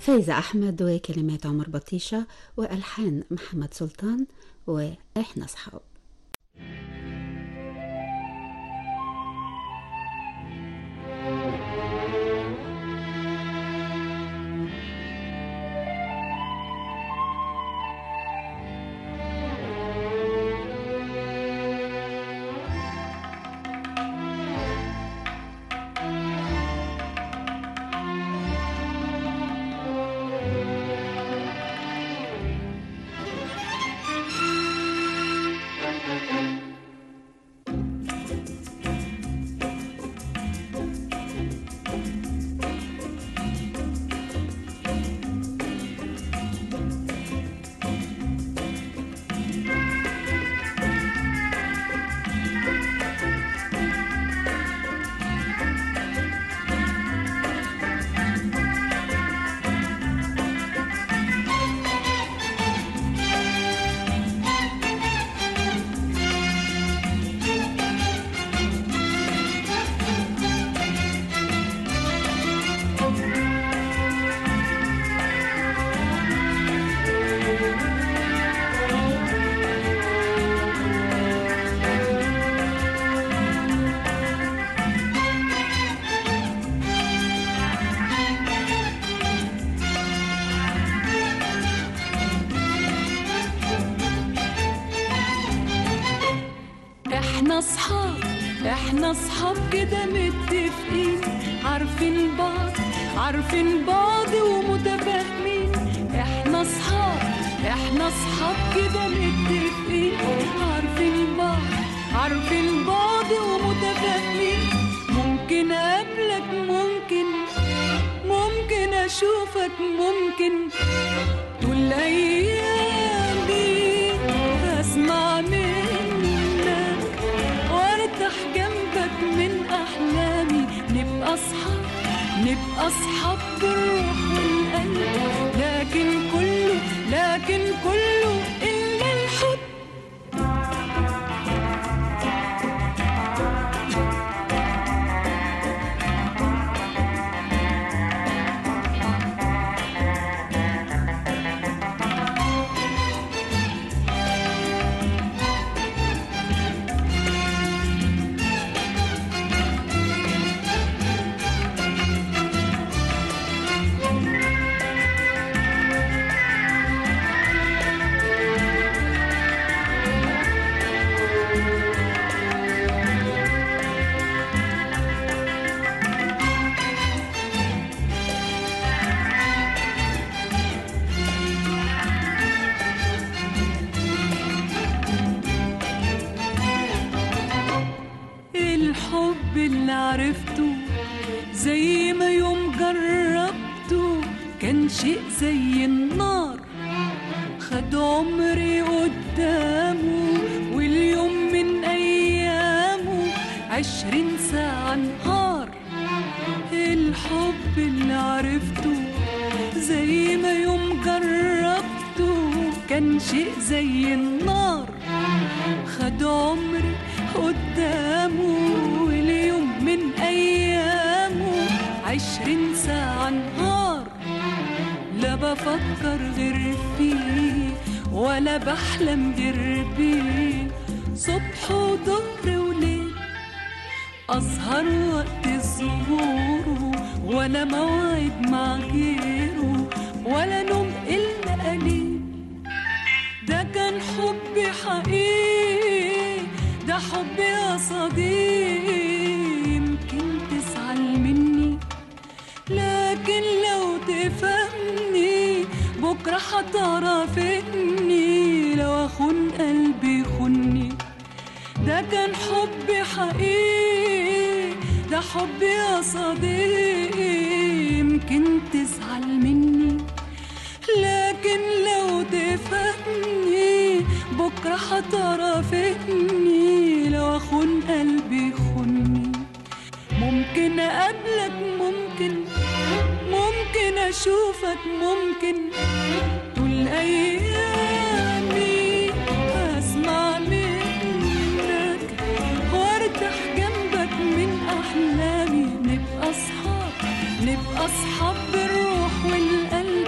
فايزة أحمد وكلمات عمر بطيشة وألحان محمد سلطان وإحنا أصحاب احنا اصحاب احنا اصحاب كده متفقين عارفين بعض عارفين بعض ومتفاهمين احنا اصحاب احنا اصحاب كده متفقين عارفين بعض عارفين بعض ومتفاهمين ممكن اقابلك ممكن ممكن اشوفك ممكن طول ايامي اسمع منك وارتاح جنبك من احلامي نبقى اصحاب نبقى اصحاب بالروح والقلب لكن كله لكن كله الا الحب الحب اللي عرفته زي ما يوم جربته كان شيء زي النار خد عمري قدامه واليوم من أيامه عشرين ساعة نهار الحب اللي عرفته زي ما يوم جربته كان شيء زي النار خد عمري قدامه واليوم من أيامه عشرين ساعة نهار لا بفكر غير فيه ولا بحلم غير بيه صبح وظهر وليل أسهر وقت الظهور ولا موعد مع غيره ولا نوم إلا قليل ده كان حب حقيقي ده حب يا صديقي يمكن تزعل مني لكن لو تفهمني بكرة هتعرف اني لو اخون قلبي خني ده كان حب حقيقي ده حب يا صديقي يمكن تزعل مني لكن لو تفهمني بكرة هتعرف اني لو اخون قلبي خني ممكن اقابلك ممكن ممكن اشوفك ممكن طول ايامي اسمع منك وارتاح جنبك من احلامي نبقى اصحاب نبقى اصحاب بالروح والقلب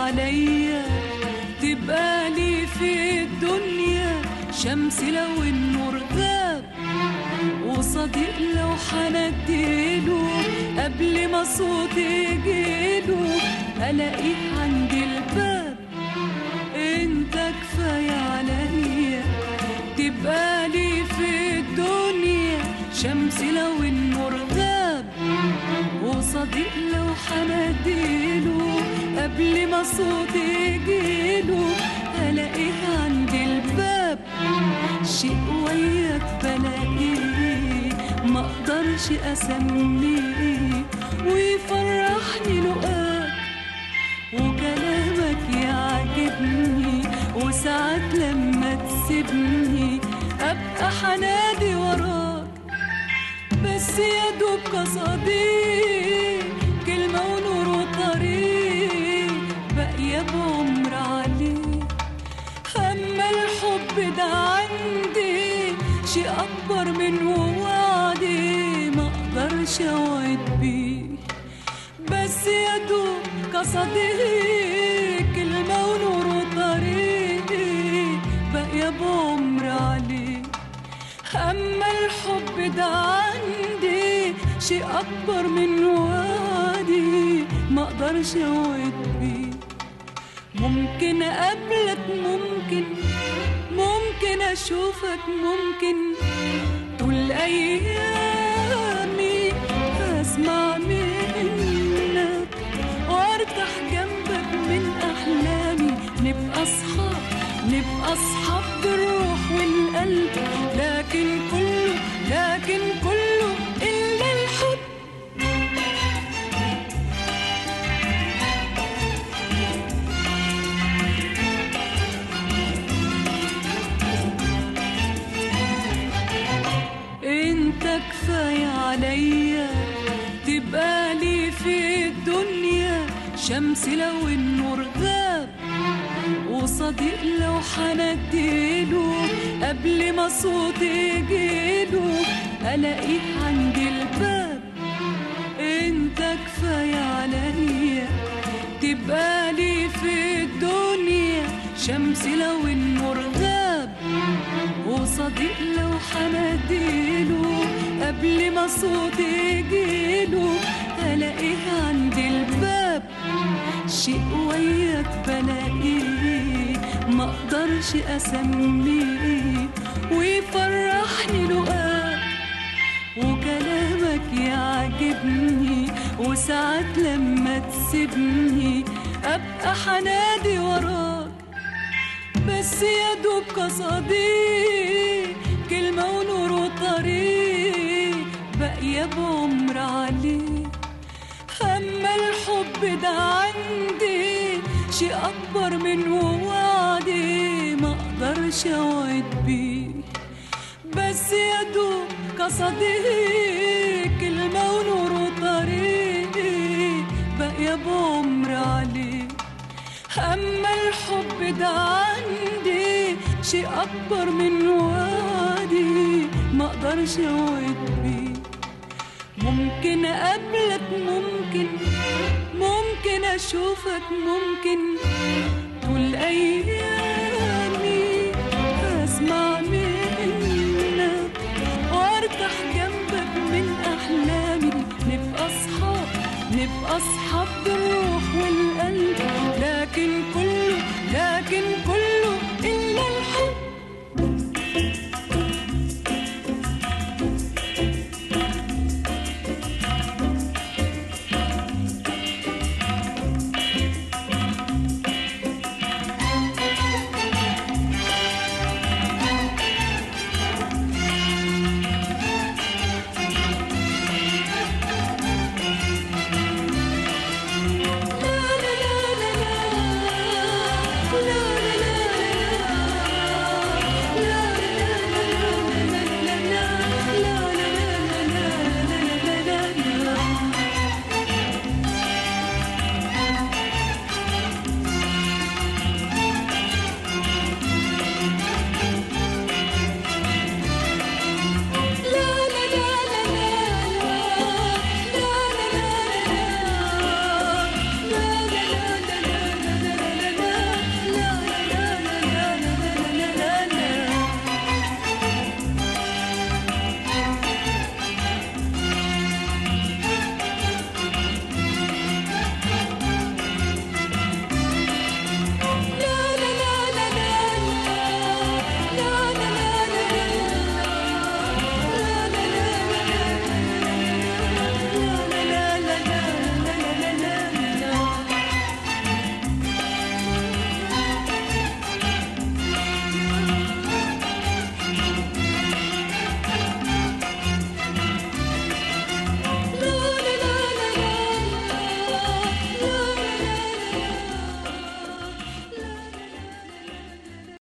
عليا تبقى لي في الدنيا شمس لو النور غاب وصديق لو حنديله قبل ما صوتي يجيله الاقيه عند الباب انت كفايه عليا تبقى لي في الدنيا شمس لو النور غاب وصديق لو حنديله قبل ما صوتي يجيله الاقيه عند الباب شيء وياك بلاقيه ما اقدرش اسميه ويفرحني لقاك وكلامك يعجبني وساعات لما تسيبني ابقى حنادي وراك بس يا دوب كصديق كلمة ونور وطريق باقية بعمر عليك أما الحب ده عندي شيء أكبر من وعدي ما أقدرش أوعد بيه بس يا دوب كصديق كلمة ونور وطريق باقية بعمر عليك أما الحب ده عندي شيء أكبر من وعدي ما أقدرش أوعد بيه ممكن أقابلك ممكن ممكن أشوفك ممكن طول أيامي أسمع منك وأرتاح جنبك من أحلامي نبقى أصحاب نبقى أصحاب بالروح والقلب لكن كله لكن كله إلا الحب انت كفاية عليا تبقى لي في الدنيا شمس لو النور غاب وصديق لو حنديله قبل ما صوتي يجيله الاقيه عند الباب انت كفاية عليا تبقى لي في الدنيا شمس لو النور غاب وصديق لو حنديله قبل ما صوتي يجيله الاقيه عند الباب شيء وياك بلاقيه ما اقدرش اسميه ويفرحني لقاك وكلامك يعجبني وساعات لما تسيبني ابقى حنادي وراك بس يا دوب كصديق كلمة ونور وطريق باقية بعمر عليك أما الحب ده عندي شيء أكبر من وعدي ما أقدرش أوعد بيه بس يا دوب كصديق كلمة ونور وطريق باقية بعمر عليك أما الحب ده عندي شيء أكبر من وعدي ما أقدرش أوعد بيه ممكن أقابلك ممكن ممكن أشوفك ممكن طول أيام